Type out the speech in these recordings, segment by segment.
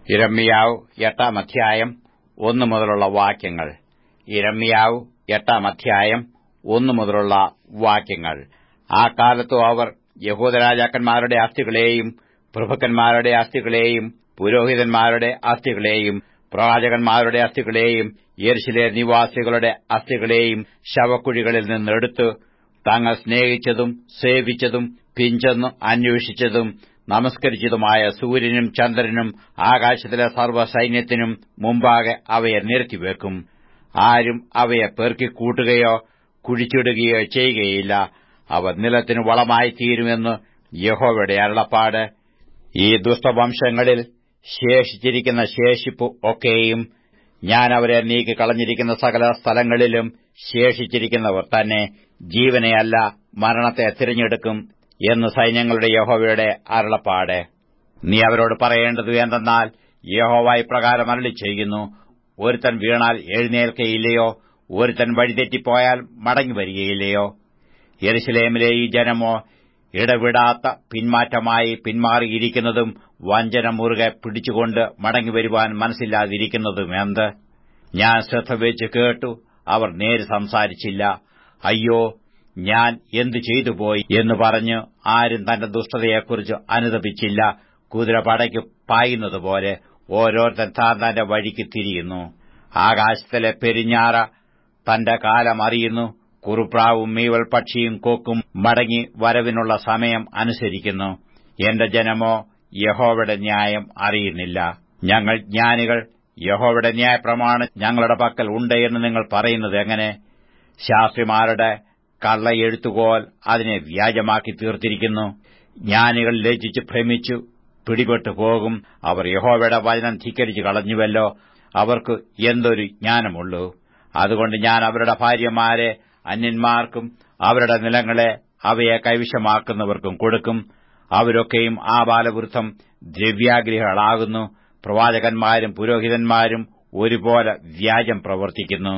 ഇരമ്യാവ് എട്ടാം അധ്യായം ഒന്നു മുതലുള്ള വാക്യങ്ങൾ ഇരമ്യാവ് എട്ടാം അധ്യായം ഒന്നു മുതലുള്ള വാക്യങ്ങൾ ആ കാലത്തു അവർ യഹൂദരാജാക്കന്മാരുടെ അസ്ഥികളെയും പ്രഭുക്കന്മാരുടെ അസ്ഥികളെയും പുരോഹിതന്മാരുടെ അസ്ഥികളെയും പ്രവാചകന്മാരുടെ അസ്ഥികളെയും യെരുശലേ നിവാസികളുടെ അസ്ഥികളെയും ശവക്കുഴികളിൽ നിന്നെടുത്ത് തങ്ങൾ സ്നേഹിച്ചതും സേവിച്ചതും പിഞ്ചെന്ന് അന്വേഷിച്ചതും നമസ്കരിച്ചതുമായ സൂര്യനും ചന്ദ്രനും ആകാശത്തിലെ സർവ്വസൈന്യത്തിനും മുമ്പാകെ അവയെ നിരത്തിവെക്കും ആരും അവയെ പെറുക്കിക്കൂട്ടുകയോ കുഴിച്ചിടുകയോ ചെയ്യുകയില്ല അവ നിലത്തിന് വളമായി തീരുമെന്ന് യഹോവയുടെ അരുളപ്പാട് ഈ ദുഷ്ടവംശങ്ങളിൽ ശേഷിച്ചിരിക്കുന്ന ശേഷിപ്പ് ഒക്കെയും ഞാൻ അവരെ നീക്കിക്കളഞ്ഞിരിക്കുന്ന സകല സ്ഥലങ്ങളിലും ശേഷിച്ചിരിക്കുന്നവർ തന്നെ ജീവനെയല്ല മരണത്തെ തിരഞ്ഞെടുക്കും എന്ന് സൈന്യങ്ങളുടെ യഹോവയുടെ അരുളപ്പാട് നീ അവരോട് പറയേണ്ടത് എന്തെന്നാൽ യഹോവ ഇപ്രകാരം അരളി ചെയ്യുന്നു ഒരുത്തൻ വീണാൽ എഴുന്നേൽക്കയില്ലയോ ഒരുത്തൻ വഴിതെറ്റിപ്പോയാൽ മടങ്ങി വരികയില്ലയോ യെരുശലേമിലെ ഈ ജനമോ ഇടവിടാത്ത പിന്മാറ്റമായി പിന്മാറിയിരിക്കുന്നതും വഞ്ചന മുറുകെ പിടിച്ചുകൊണ്ട് മടങ്ങിവരുവാൻ മനസ്സില്ലാതിരിക്കുന്നതും എന്ത് ഞാൻ ശ്രദ്ധ വെച്ച് കേട്ടു അവർ നേര് സംസാരിച്ചില്ല അയ്യോ ഞാൻ എന്തു ചെയ്തുപോയി എന്ന് പറഞ്ഞ് ആരും തന്റെ ദുഷ്ടതയെക്കുറിച്ച് അനുദപിച്ചില്ല കുതിര പടയ്ക്ക് പായുന്നതുപോലെ ഓരോരുത്തൻ താൻ തന്റെ വഴിക്ക് തിരിയുന്നു ആകാശത്തിലെ പെരിഞ്ഞാറ തന്റെ കാലം അറിയുന്നു കുറുപ്രാവും മീവൽ പക്ഷിയും കൊക്കും മടങ്ങി വരവിനുള്ള സമയം അനുസരിക്കുന്നു എന്റെ ജനമോ യഹോവയുടെ ന്യായം അറിയുന്നില്ല ഞങ്ങൾ ജ്ഞാനികൾ യഹോവയുടെ ന്യായപ്രമാണം ഞങ്ങളുടെ പക്കൽ ഉണ്ട് എന്ന് നിങ്ങൾ പറയുന്നത് എങ്ങനെ ശാസ്ത്രിമാരുടെ കള്ള എഴുത്തുകോൽ അതിനെ വ്യാജമാക്കി തീർത്തിരിക്കുന്നു ജ്ഞാനികൾ ലജ്ജിച്ച് ഭ്രമിച്ചു പിടിപെട്ടു പോകും അവർ യഹോവയുടെ വചനം ധിക്കരിച്ചു കളഞ്ഞുവല്ലോ അവർക്ക് എന്തൊരു ജ്ഞാനമുള്ളൂ അതുകൊണ്ട് ഞാൻ അവരുടെ ഭാര്യമാരെ അന്യന്മാർക്കും അവരുടെ നിലങ്ങളെ അവയെ കൈവശമാക്കുന്നവർക്കും കൊടുക്കും അവരൊക്കെയും ആ ബാലവൃദ്ധം ദ്രവ്യാഗ്രഹികളാകുന്നു പ്രവാചകന്മാരും പുരോഹിതന്മാരും ഒരുപോലെ വ്യാജം പ്രവർത്തിക്കുന്നു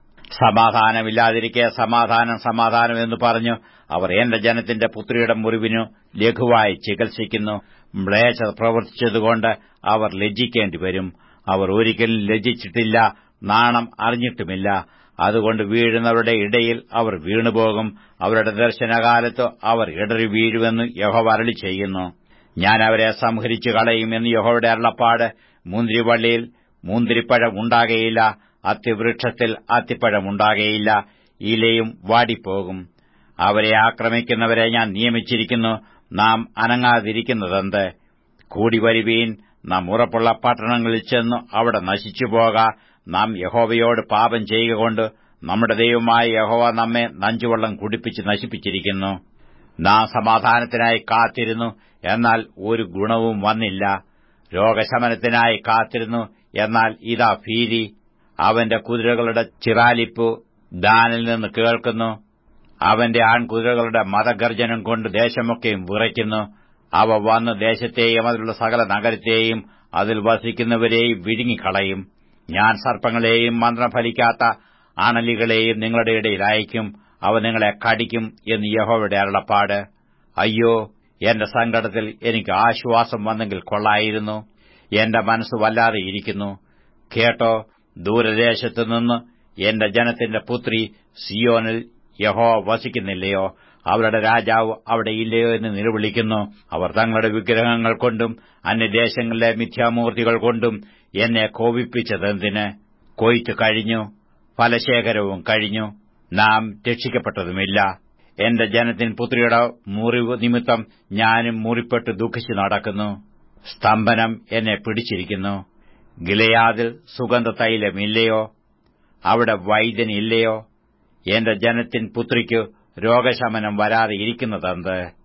സമാധാനമില്ലാതിരിക്കെ സമാധാനം സമാധാനം എന്ന് പറഞ്ഞു അവർ എന്റെ ജനത്തിന്റെ പുത്രിയുടെ മുറിവിനു ലഘുവായി ചികിത്സിക്കുന്നു മ്ലേച്ഛ പ്രവർത്തിച്ചതുകൊണ്ട് അവർ ലജ്ജിക്കേണ്ടി വരും അവർ ഒരിക്കലും ലജ്ജിച്ചിട്ടില്ല നാണം അറിഞ്ഞിട്ടുമില്ല അതുകൊണ്ട് വീഴുന്നവരുടെ ഇടയിൽ അവർ വീണുപോകും അവരുടെ ദർശനകാലത്ത് അവർ ഇടറി വീഴുമെന്ന് യഹോവ അരളി ചെയ്യുന്നു ഞാൻ അവരെ സംഹരിച്ചു കളയുമെന്ന് യഹോവയുടെ അരുളപ്പാട് മുന്തിരിവള്ളിയിൽ മുന്തിരിപ്പഴം ഉണ്ടാകയില്ല അത്തിവൃക്ഷത്തിൽ അത്തിപ്പഴമുണ്ടാകയില്ല ഇലയും വാടിപ്പോകും അവരെ ആക്രമിക്കുന്നവരെ ഞാൻ നിയമിച്ചിരിക്കുന്നു നാം അനങ്ങാതിരിക്കുന്നതെന്ത് കൂടി വരുവീൻ നാം ഉറപ്പുള്ള പട്ടണങ്ങളിൽ ചെന്ന് അവിടെ നശിച്ചുപോക നാം യഹോവയോട് പാപം ചെയ്യുക കൊണ്ട് നമ്മുടെ ദൈവമായ യഹോവ നമ്മെ നഞ്ചുവെള്ളം കുടിപ്പിച്ച് നശിപ്പിച്ചിരിക്കുന്നു നാം സമാധാനത്തിനായി കാത്തിരുന്നു എന്നാൽ ഒരു ഗുണവും വന്നില്ല രോഗശമനത്തിനായി കാത്തിരുന്നു എന്നാൽ ഇതാ ഭീതി അവന്റെ കുതിരകളുടെ ചിറാലിപ്പ് ദാനിൽ നിന്ന് കേൾക്കുന്നു അവന്റെ ആൺകുതിരകളുടെ മതഗർജനം കൊണ്ട് ദേശമൊക്കെയും വിറയ്ക്കുന്നു അവ വന്ന് ദേശത്തെയും അതിലുള്ള സകല നഗരത്തെയും അതിൽ വസിക്കുന്നവരെയും വിഴുങ്ങിക്കളയും ഞാൻ സർപ്പങ്ങളെയും മന്ത്രം ഫലിക്കാത്ത അണലികളെയും നിങ്ങളുടെ ഇടയിൽ അയക്കും അവ നിങ്ങളെ കടിക്കും എന്ന് യഹോവയുടെ അരുളപ്പാട് അയ്യോ എന്റെ സങ്കടത്തിൽ എനിക്ക് ആശ്വാസം വന്നെങ്കിൽ കൊള്ളായിരുന്നു എന്റെ മനസ്സ് വല്ലാതെ ഇരിക്കുന്നു കേട്ടോ ദൂരദേശത്തു നിന്ന് എന്റെ ജനത്തിന്റെ പുത്രി സിയോനിൽ യഹോ വസിക്കുന്നില്ലയോ അവരുടെ രാജാവ് അവിടെ ഇല്ലയോ എന്ന് നിലവിളിക്കുന്നു അവർ തങ്ങളുടെ വിഗ്രഹങ്ങൾ കൊണ്ടും അന്യദേശങ്ങളിലെ മിഥ്യാമൂർത്തികൾ കൊണ്ടും എന്നെ കോപിപ്പിച്ചതെന്തിന് കൊയ്ത്ത് കഴിഞ്ഞു ഫലശേഖരവും കഴിഞ്ഞു നാം രക്ഷിക്കപ്പെട്ടതുമില്ല എന്റെ ജനത്തിൻ പുത്രിയുടെ മുറിവ് നിമിത്തം ഞാനും മുറിപ്പെട്ട് ദുഃഖിച്ചു നടക്കുന്നു സ്തംഭനം എന്നെ പിടിച്ചിരിക്കുന്നു ഗിലയാദിൽ സുഗന്ധ തൈലമില്ലയോ അവിടെ വൈദ്യനില്ലയോ എന്റെ ജനത്തിൻ പുത്രിക്ക് രോഗശമനം വരാതെ ഇരിക്കുന്നതെന്ത്